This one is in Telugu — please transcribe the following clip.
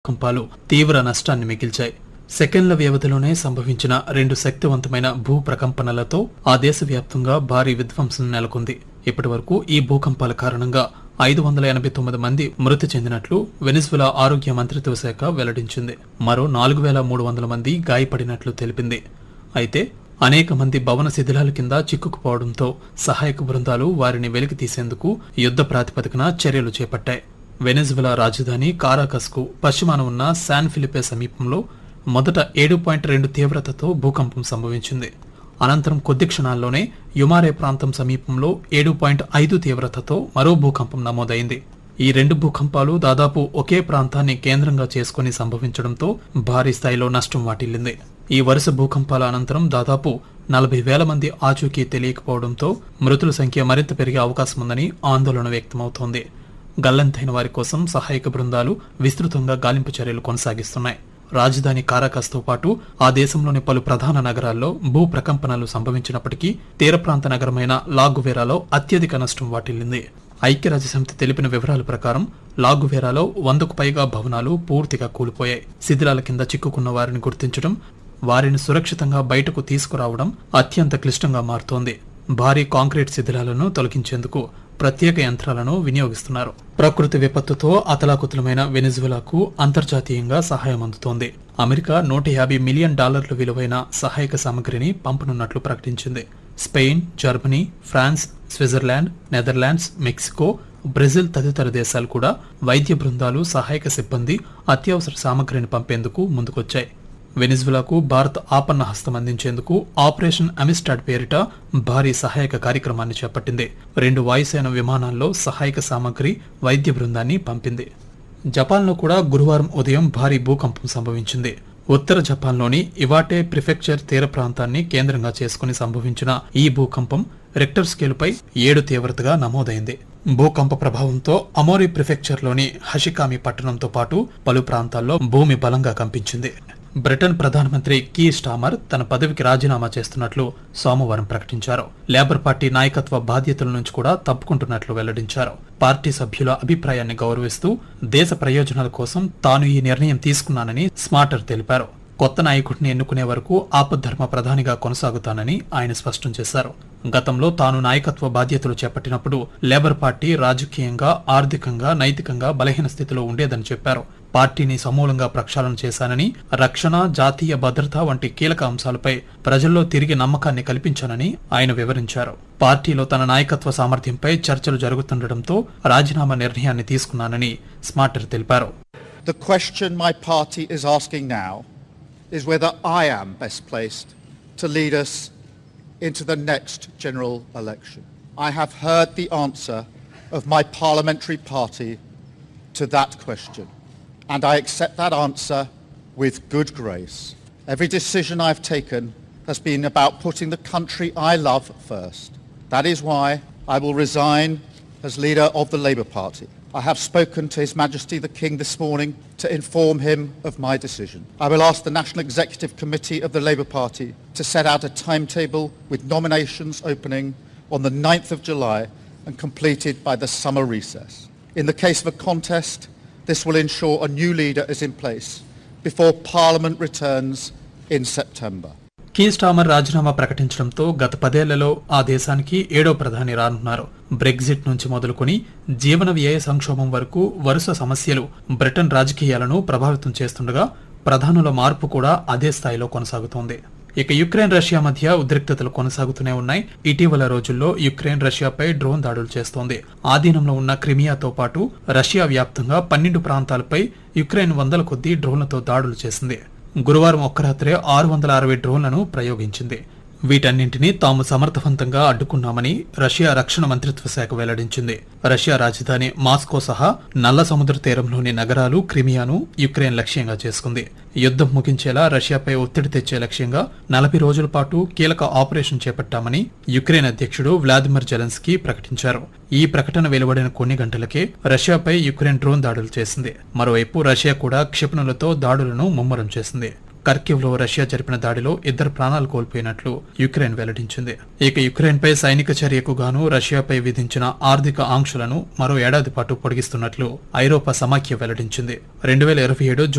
భూకంపాలు తీవ్ర నష్టాన్ని మిగిల్చాయి సెకండ్ల వ్యవధిలోనే సంభవించిన రెండు శక్తివంతమైన భూ ప్రకంపనలతో ఆ దేశవ్యాప్తంగా భారీ విధ్వంసం నెలకొంది ఇప్పటి వరకు ఈ భూకంపాల కారణంగా ఐదు వందల ఎనభై తొమ్మిది మంది మృతి చెందినట్లు వెనిజువలా ఆరోగ్య మంత్రిత్వ శాఖ వెల్లడించింది మరో నాలుగు వేల మూడు వందల మంది గాయపడినట్లు తెలిపింది అయితే అనేక మంది భవన శిథిలాల కింద చిక్కుకుపోవడంతో సహాయక బృందాలు వారిని వెలికి తీసేందుకు యుద్ధ ప్రాతిపదికన చర్యలు చేపట్టాయి వెనెజువెలా రాజధాని కారాకస్ కు పశ్చిమాన ఉన్న శాన్ ఫిలిపే సమీపంలో మొదట ఏడు పాయింట్ రెండు తీవ్రతతో భూకంపం సంభవించింది అనంతరం కొద్ది క్షణాల్లోనే యుమారే ప్రాంతం సమీపంలో ఏడు పాయింట్ ఐదు తీవ్రతతో మరో భూకంపం నమోదైంది ఈ రెండు భూకంపాలు దాదాపు ఒకే ప్రాంతాన్ని కేంద్రంగా చేసుకుని సంభవించడంతో భారీ స్థాయిలో నష్టం వాటిల్లింది ఈ వరుస భూకంపాల అనంతరం దాదాపు నలభై వేల మంది ఆచూకీ తెలియకపోవడంతో మృతుల సంఖ్య మరింత పెరిగే అవకాశం ఉందని ఆందోళన వ్యక్తమవుతోంది గల్లంతైన వారి కోసం సహాయక బృందాలు విస్తృతంగా గాలింపు చర్యలు కొనసాగిస్తున్నాయి రాజధాని కారాకస్తో పాటు ఆ దేశంలోని పలు ప్రధాన నగరాల్లో భూ ప్రకంపనలు సంభవించినప్పటికీ తీర ప్రాంత నగరమైన లాగువేరాలో అత్యధిక నష్టం వాటిల్లింది ఐక్యరాజ్యసమితి తెలిపిన వివరాల ప్రకారం లాగువేరాలో వందకు పైగా భవనాలు పూర్తిగా కూలిపోయాయి శిథిలాల కింద చిక్కుకున్న వారిని గుర్తించడం వారిని సురక్షితంగా బయటకు తీసుకురావడం అత్యంత క్లిష్టంగా మారుతోంది భారీ కాంక్రీట్ శిథిలాలను తొలగించేందుకు ప్రత్యేక యంత్రాలను వినియోగిస్తున్నారు ప్రకృతి విపత్తుతో అతలాకుతలమైన వెనిజువెలాకు అంతర్జాతీయంగా సహాయం అందుతోంది అమెరికా నూట యాభై మిలియన్ డాలర్ల విలువైన సహాయక సామగ్రిని పంపనున్నట్లు ప్రకటించింది Spain Germany France Switzerland Netherlands Mexico Brazil తదితర దేశాలు కూడా వైద్య బృందాలు సహాయక సిబ్బంది అత్యవసర సామగ్రిని పంపేందుకు ముందుకొచ్చాయి వెనిజువెలాకు భారత్ ఆపన్న హస్తం అందించేందుకు ఆపరేషన్ అమిస్టాడ్ పేరిట భారీ సహాయక కార్యక్రమాన్ని చేపట్టింది రెండు వాయుసేన విమానాల్లో సహాయక సామగ్రి వైద్య బృందాన్ని పంపింది జపాన్లో కూడా గురువారం ఉదయం భారీ భూకంపం సంభవించింది ఉత్తర జపాన్లోని ఇవాటే ప్రిఫెక్చర్ తీర ప్రాంతాన్ని కేంద్రంగా చేసుకుని సంభవించిన ఈ భూకంపం రెక్టర్ స్కేలుపై ఏడు తీవ్రతగా నమోదైంది భూకంప ప్రభావంతో అమోరి ప్రిఫెక్చర్లోని హషికామి పట్టణంతో పాటు పలు ప్రాంతాల్లో భూమి బలంగా కంపించింది బ్రిటన్ ప్రధానమంత్రి కీ స్టామర్ తన పదవికి రాజీనామా చేస్తున్నట్లు సోమవారం ప్రకటించారు లేబర్ పార్టీ నాయకత్వ బాధ్యతల నుంచి కూడా తప్పుకుంటున్నట్లు వెల్లడించారు పార్టీ సభ్యుల అభిప్రాయాన్ని గౌరవిస్తూ దేశ ప్రయోజనాల కోసం తాను ఈ నిర్ణయం తీసుకున్నానని స్మార్టర్ తెలిపారు కొత్త నాయకుడిని ఎన్నుకునే వరకు ఆపద్ధర్మ ప్రధానిగా కొనసాగుతానని ఆయన స్పష్టం చేశారు గతంలో తాను నాయకత్వ బాధ్యతలు చేపట్టినప్పుడు లేబర్ పార్టీ రాజకీయంగా ఆర్థికంగా నైతికంగా బలహీన స్థితిలో ఉండేదని చెప్పారు పార్టీని సమూలంగా ప్రక్షాళన చేశానని రక్షణ జాతీయ భద్రత వంటి కీలక అంశాలపై ప్రజల్లో తిరిగి నమ్మకాన్ని కల్పించానని ఆయన వివరించారు పార్టీలో తన నాయకత్వ సామర్థ్యంపై చర్చలు జరుగుతుండటంతో రాజీనామా నిర్ణయాన్ని తీసుకున్నానని స్మార్టర్ తెలిపారు The question my party is asking now is whether I am best placed to lead us into the next general election. I have heard the answer of my parliamentary party to that question, and I accept that answer with good grace. Every decision I've taken has been about putting the country I love first. That is why I will resign as leader of the Labour Party. I have spoken to His Majesty the King this morning to inform him of my decision. I will ask the National Executive Committee of the Labour Party to set out a timetable with nominations opening on the 9th of July and completed by the summer recess. In the case of a contest, this will ensure a new leader is in place before Parliament returns in September. Keir Starmer రాజీనామా ప్రకటించడంతో గత పదేళ్లలో ఆ దేశానికి ఏడో ప్రధాని రానున్నారు బ్రెగ్జిట్ నుంచి మొదలుకొని జీవన వ్యయ సంక్షోభం వరకు వరుస సమస్యలు బ్రిటన్ రాజకీయాలను ప్రభావితం చేస్తుండగా ప్రధానుల మార్పు కూడా అదే స్థాయిలో కొనసాగుతోంది ఇక యుక్రెయిన్ రష్యా మధ్య ఉద్రిక్తతలు కొనసాగుతూనే ఉన్నాయి ఇటీవల రోజుల్లో యుక్రెయిన్ రష్యాపై డ్రోన్ దాడులు చేస్తోంది ఆధీనంలో ఉన్న క్రిమియాతో పాటు రష్యా వ్యాప్తంగా పన్నెండు ప్రాంతాలపై యుక్రెయిన్ వందల కొద్దీ డ్రోన్లతో దాడులు చేసింది గురువారం ఒక్క రాత్రే ఆరు వందల అరవై డ్రోన్లను ప్రయోగించింది వీటన్నింటినీ తాము సమర్థవంతంగా అడ్డుకున్నామని రష్యా రక్షణ మంత్రిత్వ శాఖ వెల్లడించింది రష్యా రాజధాని మాస్కో సహా నల్ల సముద్ర తీరంలోని నగరాలు క్రిమియాను యుక్రెయిన్ లక్ష్యంగా చేసుకుంది యుద్ధం ముగించేలా రష్యాపై ఒత్తిడి తెచ్చే లక్ష్యంగా నలభై రోజుల పాటు కీలక ఆపరేషన్ చేపట్టామని యుక్రెయిన్ అధ్యక్షుడు వ్లాదిమిర్ జెలెన్స్కీ ప్రకటించారు ఈ ప్రకటన వెలువడిన కొన్ని గంటలకే రష్యాపై యుక్రెయిన్ డ్రోన్ దాడులు చేసింది మరోవైపు రష్యా కూడా క్షిపణులతో దాడులను ముమ్మరం చేసింది కర్కివ్ లో రష్యా జరిపిన దాడిలో ఇద్దరు ప్రాణాలు కోల్పోయినట్లు యుక్రెయిన్ వెల్లడించింది ఇక యుక్రెయిన్ పై సైనిక చర్యకు గాను రష్యాపై విధించిన ఆర్థిక ఆంక్షలను మరో ఏడాది పాటు పొడిగిస్తున్నట్లు ఐరోపా సమాఖ్య వెల్లడించింది రెండు వేల ఇరవై ఏడు